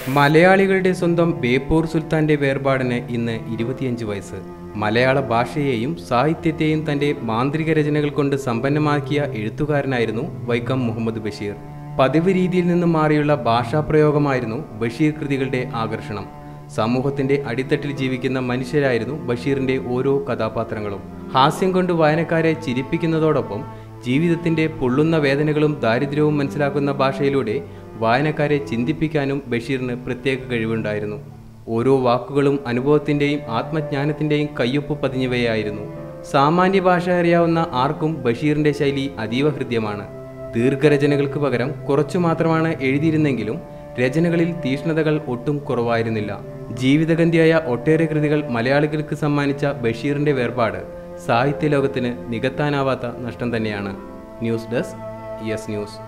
മലയാളികളുടെ സ്വന്തം ബേപ്പൂർ സുൽത്താന്റെ വേർപാടിന് ഇന്ന് ഇരുപത്തിയഞ്ച് വയസ്സ് മലയാള ഭാഷയെയും സാഹിത്യത്തെയും തന്റെ മാന്ത്രിക രചനകൾ കൊണ്ട് സമ്പന്നമാക്കിയ എഴുത്തുകാരനായിരുന്നു വൈക്കം മുഹമ്മദ് ബഷീർ പതിവ് രീതിയിൽ നിന്നും മാറിയുള്ള ഭാഷാപ്രയോഗമായിരുന്നു ബഷീർ കൃതികളുടെ ആകർഷണം സമൂഹത്തിന്റെ അടിത്തട്ടിൽ ജീവിക്കുന്ന മനുഷ്യരായിരുന്നു ബഷീറിന്റെ ഓരോ കഥാപാത്രങ്ങളും ഹാസ്യം കൊണ്ട് വായനക്കാരെ ചിരിപ്പിക്കുന്നതോടൊപ്പം ജീവിതത്തിന്റെ പൊള്ളുന്ന വേദനകളും ദാരിദ്ര്യവും മനസ്സിലാക്കുന്ന ഭാഷയിലൂടെ വായനക്കാരെ ചിന്തിപ്പിക്കാനും ബഷീറിന് പ്രത്യേക കഴിവുണ്ടായിരുന്നു ഓരോ വാക്കുകളും അനുഭവത്തിന്റെയും ആത്മജ്ഞാനത്തിന്റെയും കയ്യൊപ്പ് പതിഞ്ഞവയായിരുന്നു സാമാന്യ ഭാഷ അറിയാവുന്ന ആർക്കും ബഷീറിന്റെ ശൈലി അതീവ ഹൃദ്യമാണ് ദീർഘരചനകൾക്ക് പകരം കുറച്ചു മാത്രമാണ് എഴുതിയിരുന്നെങ്കിലും രചനകളിൽ തീഷ്ണതകൾ ഒട്ടും കുറവായിരുന്നില്ല ജീവിതഗന്ധിയായ ഒട്ടേറെ കൃതികൾ മലയാളികൾക്ക് സമ്മാനിച്ച ബഷീറിന്റെ വേർപാട് സാഹിത്യ ലോകത്തിന് നികത്താനാവാത്ത നഷ്ടം തന്നെയാണ് ന്യൂസ് ഡെസ്ക് യെസ് ന്യൂസ്